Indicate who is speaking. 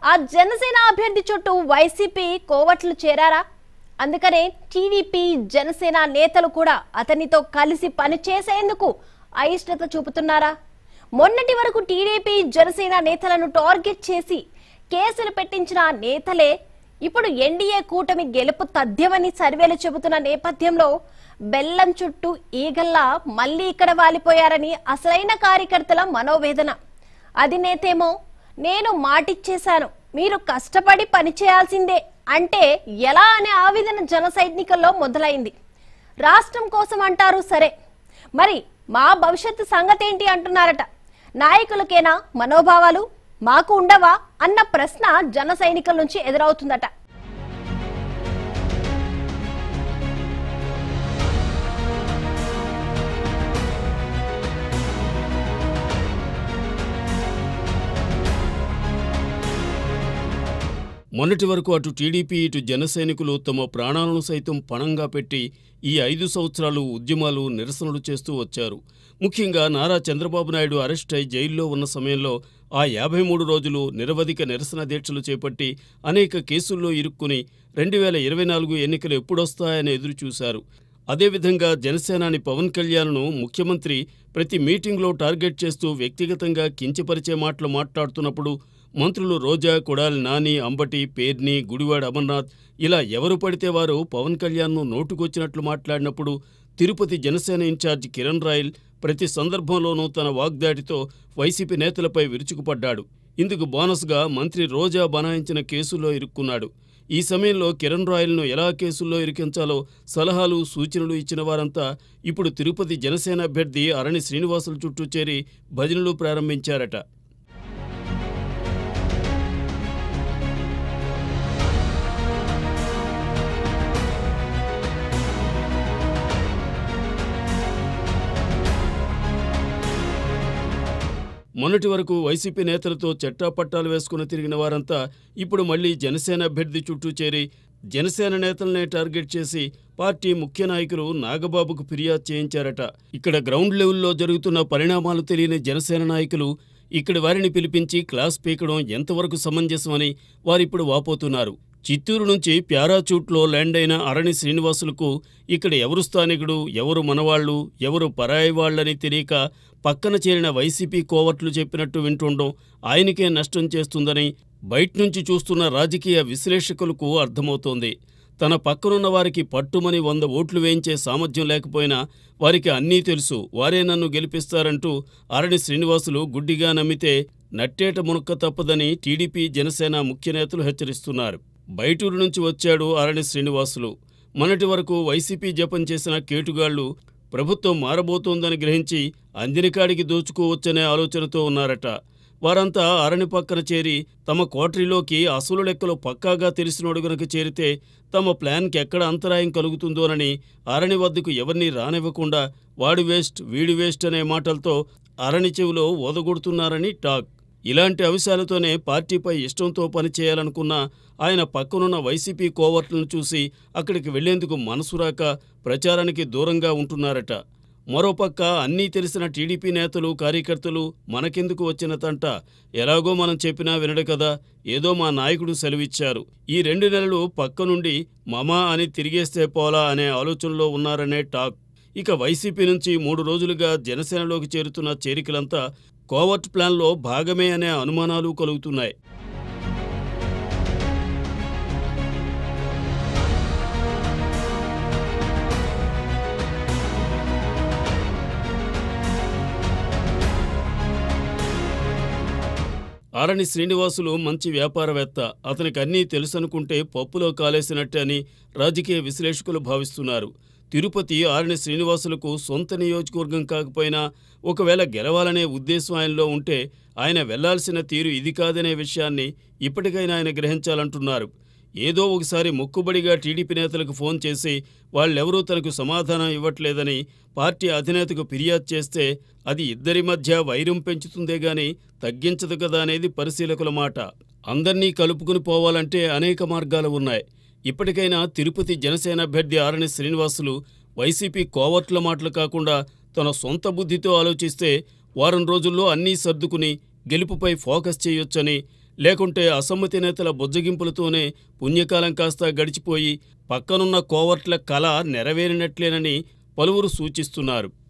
Speaker 1: ఆ జనసేన అభ్యర్థి చుట్టూ వైసీపీ కోవట్లు చేరారా అందుకనే టీడీపీ జనసేన నేతలు కూడా అతనితో కలిసి పనిచేసేందుకు అయిష్టత చూపుతున్నారా మొన్నటి వరకు టీడీపీ జనసేన నేతలను టార్గెట్ చేసి కేసులు పెట్టించిన ఆ నేతలే ఇప్పుడు ఎన్డీఏ కూటమి గెలుపు తథ్యమని సర్వేలు చెబుతున్న నేపథ్యంలో బెల్లం చుట్టూ ఈగల్లా మళ్ళీ ఇక్కడ వాలిపోయారని అసలైన కార్యకర్తల మనోవేదన అధినేతేమో నేను మాటిచ్చేశాను మీరు కష్టపడి పని చేయాల్సిందే అంటే ఎలా అనే ఆవేదన జన సైనికుల్లో మొదలైంది రాష్ట్రం కోసం అంటారు సరే మరి మా భవిష్యత్తు సంగతి ఏంటి అంటున్నారట నాయకులకేనా మనోభావాలు మాకు ఉండవా అన్న ప్రశ్న జన సైనికుల నుంచి ఎదురవుతుందట
Speaker 2: మొన్నటి వరకు అటు టీడీపీ ఇటు జనసైనికులు తమ ప్రాణాలను సైతం పణంగా పెట్టి ఈ ఐదు సంవత్సరాలు ఉద్యమాలు నిరసనలు చేస్తూ వచ్చారు ముఖ్యంగా నారా చంద్రబాబు నాయుడు అరెస్ట్ అయి జైల్లో ఉన్న సమయంలో ఆ యాభై మూడు రోజులు నిరవధిక నిరసన దీక్షలు చేపట్టి అనేక కేసుల్లో ఇరుక్కుని రెండు వేల ఇరవై నాలుగు ఎన్నికలు ఎప్పుడొస్తాయని ఎదురుచూశారు అదేవిధంగా జనసేనాని పవన్ కళ్యాణ్ను ముఖ్యమంత్రి ప్రతి మీటింగ్లో టార్గెట్ చేస్తూ వ్యక్తిగతంగా కించపరిచే మాటలు మాట్లాడుతున్నప్పుడు మంత్రులు రోజా కొడాలి నాని అంబటి పేర్ని గుడివాడ అమర్నాథ్ ఇలా ఎవరు పడితే వారు పవన్ కళ్యాణ్ను నోటుకొచ్చినట్లు మాట్లాడినప్పుడు తిరుపతి జనసేన ఇన్ఛార్జి కిరణ్ రాయల్ ప్రతి సందర్భంలోనూ తన వాగ్దాటితో వైసీపీ నేతలపై విరుచుకుపడ్డాడు ఇందుకు బోనస్గా మంత్రి రోజా బనాయించిన కేసులో ఇరుక్కున్నాడు ఈ సమయంలో కిరణ్ రాయల్ను ఎలా కేసుల్లో ఇరికించాలో సలహాలు సూచనలు ఇచ్చిన వారంతా ఇప్పుడు తిరుపతి జనసేన అభ్యర్థి అరణి శ్రీనివాసుల చుట్టూ చేరి భజనలు ప్రారంభించారట మొన్నటి వరకు వైసీపీ నేతలతో చట్టాపట్టాలు వేసుకుని తిరిగిన వారంతా ఇప్పుడు మళ్లీ జనసేన అభ్యర్థి చుట్టూ చేరి జనసేన నేతలనే టార్గెట్ చేసి పార్టీ ముఖ్య నాయకులు నాగబాబుకు ఫిర్యాదు చేయించారట ఇక్కడ గ్రౌండ్ లెవెల్లో జరుగుతున్న పరిణామాలు తెలియని జనసేన నాయకులు ఇక్కడి వారిని పిలిపించి క్లాస్ పీకడం ఎంతవరకు సమంజసమని వారిప్పుడు వాపోతున్నారు చిత్తూరు నుంచి ప్యారాచూట్లో ల్యాండ్ అయిన అరణి శ్రీనివాసులకు ఇక్కడ ఎవరు స్థానికుడు ఎవరు మనవాళ్లు ఎవరు పరాయి వాళ్ళని తెలియక పక్కన చేరిన వైసీపీ కోవర్ట్లు చెప్పినట్టు వింటుండడం ఆయనకే నష్టం చేస్తుందని బయట నుంచి చూస్తున్న రాజకీయ విశ్లేషకులకు అర్థమవుతోంది తన పక్కనున్న వారికి పట్టుమని వంద ఓట్లు వేయించే సామర్థ్యం లేకపోయినా వారికి అన్నీ తెలుసు వారే నన్ను గెలిపిస్తారంటూ అరణి శ్రీనివాసులు గుడ్డిగా నమ్మితే నట్టేట మునక్క తప్పదని టీడీపీ జనసేన ముఖ్య నేతలు హెచ్చరిస్తున్నారు బయటూరు నుంచి వచ్చాడు అరణి శ్రీనివాసులు మొన్నటి వరకు వైసీపీ జపం చేసిన కేటుగాళ్లు ప్రభుత్వం మారబోతోందని గ్రహించి అందినకాడికి దోచుకోవచ్చనే ఆలోచనతో ఉన్నారట వారంతా అరణి పక్కన చేరి తమ కోటరీలోకి అసలు లెక్కలు పక్కాగా తెలిసినోడు గనుక చేరితే తమ ప్లాన్కి ఎక్కడ అంతరాయం కలుగుతుందోనని అరణి వద్దకు ఎవరినీ రానివ్వకుండా వాడి వేస్ట్ వీడి వేస్ట్ అనే మాటలతో అరణి చెవిలో ఓదగొడుతున్నారని టాక్ ఇలాంటి అంశాలతోనే పార్టీపై ఇష్టంతో పనిచేయాలనుకున్న ఆయన పక్కనున్న వైసీపీ కోవర్ట్లను చూసి అక్కడికి వెళ్లేందుకు మనసు రాక ప్రచారానికి దూరంగా ఉంటున్నారట మరోపక్క అన్నీ తెలిసిన టీడీపీ నేతలు కార్యకర్తలు మనకెందుకు వచ్చిన తంట ఎలాగో మనం చెప్పినా వినడు కదా ఏదో మా నాయకుడు సెలవిచ్చారు ఈ రెండు నెలలు పక్క నుండి మమా అని తిరిగేస్తే పోలా అనే ఆలోచనలో ఉన్నారనే టాక్ ఇక వైసీపీ నుంచి మూడు రోజులుగా జనసేనలోకి చేరుతున్న చేరికలంతా కోవర్ట్ ప్లాన్లో భాగమే అనే అనుమానాలు కలుగుతున్నాయి ఆరణి శ్రీనివాసులు మంచి వ్యాపారవేత్త అతనికి అన్నీ తెలుసనుకుంటే పప్పులో కాలేసినట్టే అని రాజకీయ విశ్లేషకులు భావిస్తున్నారు తిరుపతి ఆరణి శ్రీనివాసులకు సొంత నియోజకవర్గం కాకపోయినా ఒకవేళ గెలవాలనే ఉద్దేశం ఆయనలో ఉంటే ఆయన వెళ్లాల్సిన తీరు ఇది కాదనే విషయాన్ని ఇప్పటికైనా ఆయన గ్రహించాలంటున్నారు ఏదో ఒకసారి మొక్కుబడిగా టీడీపీ నేతలకు ఫోన్ చేసి వాళ్ళెవరూ తనకు సమాధానం ఇవ్వట్లేదని పార్టీ అధినేతకు ఫిర్యాదు చేస్తే అది ఇద్దరి మధ్య వైరం పెంచుతుందే గాని తగ్గించదు కదా అనేది పరిశీలకుల మాట అందర్నీ కలుపుకుని పోవాలంటే అనేక మార్గాలు ఉన్నాయి ఇప్పటికైనా తిరుపతి జనసేన అభ్యర్థి ఆరణి శ్రీనివాసులు వైసీపీ కోవర్ట్ల మాటలు కాకుండా తన సొంత బుద్ధితో ఆలోచిస్తే వారం రోజుల్లో అన్నీ సర్దుకుని గెలుపుపై ఫోకస్ చేయొచ్చని లేకుంటే అసమ్మతి నేతల బుజ్జగింపులతోనే పుణ్యకాలం కాస్త గడిచిపోయి పక్కనున్న కోవర్ట్ల కళ నెరవేరినట్లేనని పలువురు సూచిస్తున్నారు